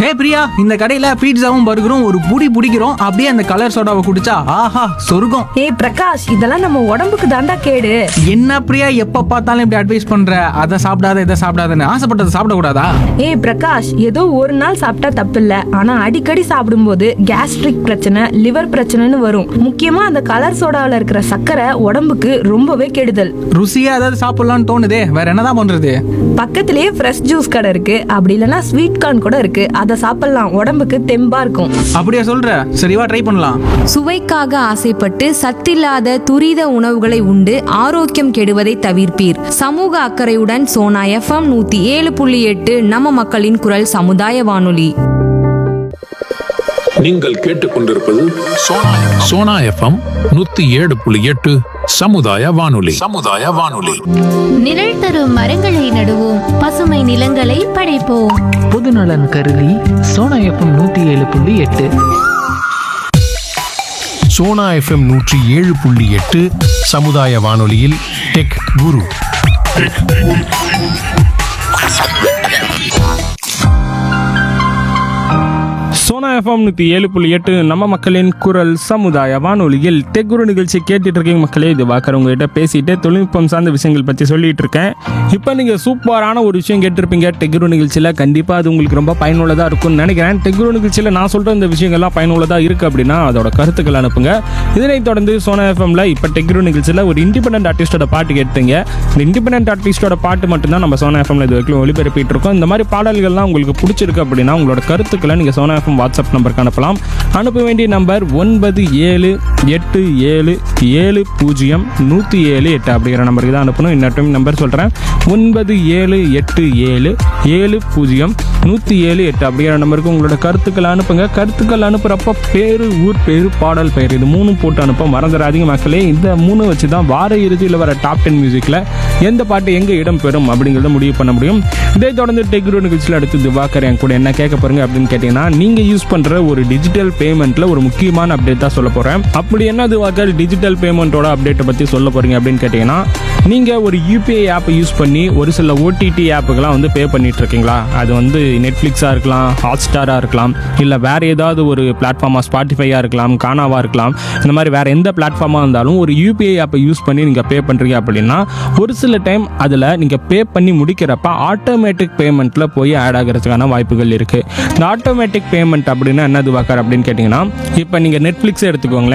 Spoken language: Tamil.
ஹே பிரியா இந்த கடையில பீட்சாவும் பர்கரும் ஒரு புடி பிடிக்கிறோம் அப்படியே அந்த கலர் சோடாவை குடிச்சா ஆஹா சொர்க்கம் ஏய் பிரகாஷ் இதெல்லாம் நம்ம உடம்புக்கு தாண்டா கேடு என்ன பிரியா எப்ப பார்த்தாலும் இப்படி அட்வைஸ் பண்ற அதை சாப்பிடாத இதை சாப்பிடாதன்னு ஆசைப்பட்டதை சாப்பிடக்கூடாதா ஏய் பிரகாஷ் ஏதோ ஒரு நாள் சாப்பிட்டா தப்பில்ல ஆனா அடிக்கடி சாப்பிடும்போது கேஸ்ட்ரிக் பிரச்சனை லிவர் பிரச்சனைன்னு வரும் முக்கியமா அந்த கலர் சோடாவில் இருக்கிற சர்க்கரை உடம்புக்கு ரொம்பவே கெடுதல் ருசியா ஏதாவது சாப்பிடலாம்னு தோணுதே வேற என்னதான் பண்றது பக்கத்திலேயே ஃப்ரெஷ் ஜூஸ் கடை இருக்கு அப்படி இல்லைன்னா ஸ்வீட் கார்ன் கூட இருக்கு அதை சாப்பிடலாம் உடம்புக்கு தெம்பா இருக்கும் அப்படியா சொல்ற சரிவா ட்ரை பண்ணலாம் சுவைக்காக ஆசைப்பட்டு சத்தில்லாத துரித உணவுகளை உண்டு ஆரோக்கியம் கெடுவதை தவிர்ப்பீர் சமூக அக்கறையுடன் சோனா எஃப்எம் நூத்தி ஏழு புள்ளி எட்டு நம்ம மக்களின் குரல் சமுதாய வானொலி நீங்கள் கேட்டுக்கொண்டிருப்பது சோனா சோனா எஃப்எம் நூத்தி ஏழு புள்ளி எட்டு சமுதாய வானொலி சமுதாய வானொலி நிழல் தரும் மரங்களை நடுவோம் பசுமை நிலங்களை படைப்போம் பொதுநலன் கருதி சோனா எஃப்எம் நூற்றி ஏழு புள்ளி எட்டு சோனா எஃப்எம் நூற்றி ஏழு புள்ளி எட்டு சமுதாய வானொலியில் டெக் குரு சோனா எஃப்எம் நூற்றி ஏழு புள்ளி எட்டு நம்ம மக்களின் குரல் சமுதாய வானொலியில் டெக்குரு நிகழ்ச்சி கேட்டுட்டு இருக்கீங்க மக்களே இது வாக்கர் உங்ககிட்ட பேசிட்டு தொழில்நுட்பம் சார்ந்த விஷயங்கள் பற்றி சொல்லிட்டு இருக்கேன் இப்போ நீங்கள் சூப்பரான ஒரு விஷயம் கேட்டிருப்பீங்க டெக்குரு நிகழ்ச்சியில் கண்டிப்பாக அது உங்களுக்கு ரொம்ப பயனுள்ளதாக இருக்கும்னு நினைக்கிறேன் டெக்குரு நிகழ்ச்சியில் நான் சொல்கிற இந்த விஷயங்கள்லாம் பயனுள்ளதாக இருக்குது அப்படின்னா அதோட கருத்துக்கள் அனுப்புங்க இதனைத் தொடர்ந்து சோனா எஃப்எம்ல இப்போ டெக்குரு நிகழ்ச்சியில் ஒரு இண்டிபெண்டன்ட் ஆர்டிஸ்டோட பாட்டு கேட்டீங்க இந்த இண்டிபெண்டன்ட் ஆர்டிஸ்டோட பாட்டு மட்டும்தான் நம்ம சோனா எஃப்எம்ல இது வரைக்கும் ஒளிபரப்பிட்டு இருக்கோம் இந்த மாதிரி பாடல்கள்லாம் உங்களுக்கு பிடிச்சிருக்கு அப்படின்னா உங்களோட கருத்துக்களை நீங்கள் சோனா எஃப்எம் வாட்ஸ்அப் நம்பருக்கு அனுப்பலாம் அனுப்ப வேண்டிய நம்பர் ஒன்பது ஏழு எட்டு ஏழு ஏழு பூஜ்ஜியம் நூற்றி ஏழு எட்டு அப்படிங்கிற நம்பருக்கு தான் அனுப்பணும் இன்னொரு டைம் நம்பர் சொல்கிறேன் ஒன்பது ஏழு எட்டு ஏழு ஏழு பூஜ்ஜியம் நூற்றி ஏழு எட்டு அப்படிங்கிற நம்பருக்கு உங்களோட கருத்துக்களை அனுப்புங்க கருத்துக்கள் அனுப்புகிறப்ப பேர் ஊர் பேர் பாடல் பெயர் இது மூணும் போட்டு அனுப்ப மறந்துடாதீங்க மக்களே இந்த மூணு வச்சு தான் வார இறுதியில் வர டாப் டென் மியூசிக்கில் எந்த பாட்டு எங்கே இடம் பெறும் அப்படிங்கிறத முடிவு பண்ண முடியும் இதை தொடர்ந்து டெக்ரோ நிகழ்ச்சியில் அடுத்து திவாகர் என் கூட என்ன கேட்க போறீங்க அப்படின்னு கேட்டிங்கன்னா நீங்கள் யூஸ் பண்ணுற ஒரு டிஜிட்டல் பேமெண்ட்டில் ஒரு முக்கியமான அப்டேட் தான் சொல்ல போகிறேன் அப்படி என்ன திவாகர் டிஜிட்டல் பேமெண்ட்டோட அப்டேட்டை பற்றி சொல்ல போகிறீங்க அப்படின்னு கேட்டிங்கன்னா நீங்கள் ஒரு யூபிஐ ஆப்பை யூஸ் பண்ணி ஒரு சில ஓடிடி ஆப்புக்கெல்லாம் வந்து பே பண்ணிட்டு இருக்கீங்களா அது வந்து நெட்ஃப்ளிக்ஸாக இருக்கலாம் ஹாட் ஸ்டாராக இருக்கலாம் இல்லை வேறு ஏதாவது ஒரு பிளாட்ஃபார்மாக ஸ்பாட்டிஃபையாக இருக்கலாம் கானாவாக இருக்கலாம் இந்த மாதிரி வேறு எந்த பிளாட்ஃபார்மாக இருந்தாலும் ஒரு யூபிஐ ஆப்பை யூஸ் பண்ணி நீங்கள் பே பண்ணுறீங்க அப்படின்னா ஒரு சில டைம் அதில் நீங்கள் பே பண்ணி முடிக்கிறப்ப ஆட்டோமேட்டிக் பேமெண்ட்டில் போய் ஆட் ஆகிறதுக்கான வாய்ப்புகள் இருக்குது இந்த ஆட்டோமேட்டிக் பேமெண்ட் அப்படின்னா என்னது வாக்கர் அப்படின்னு கேட்டிங்கன்னா இப்போ நீங்கள் நெட்ஃப்ளிக்ஸே எடுத்துக்கோங்களேன்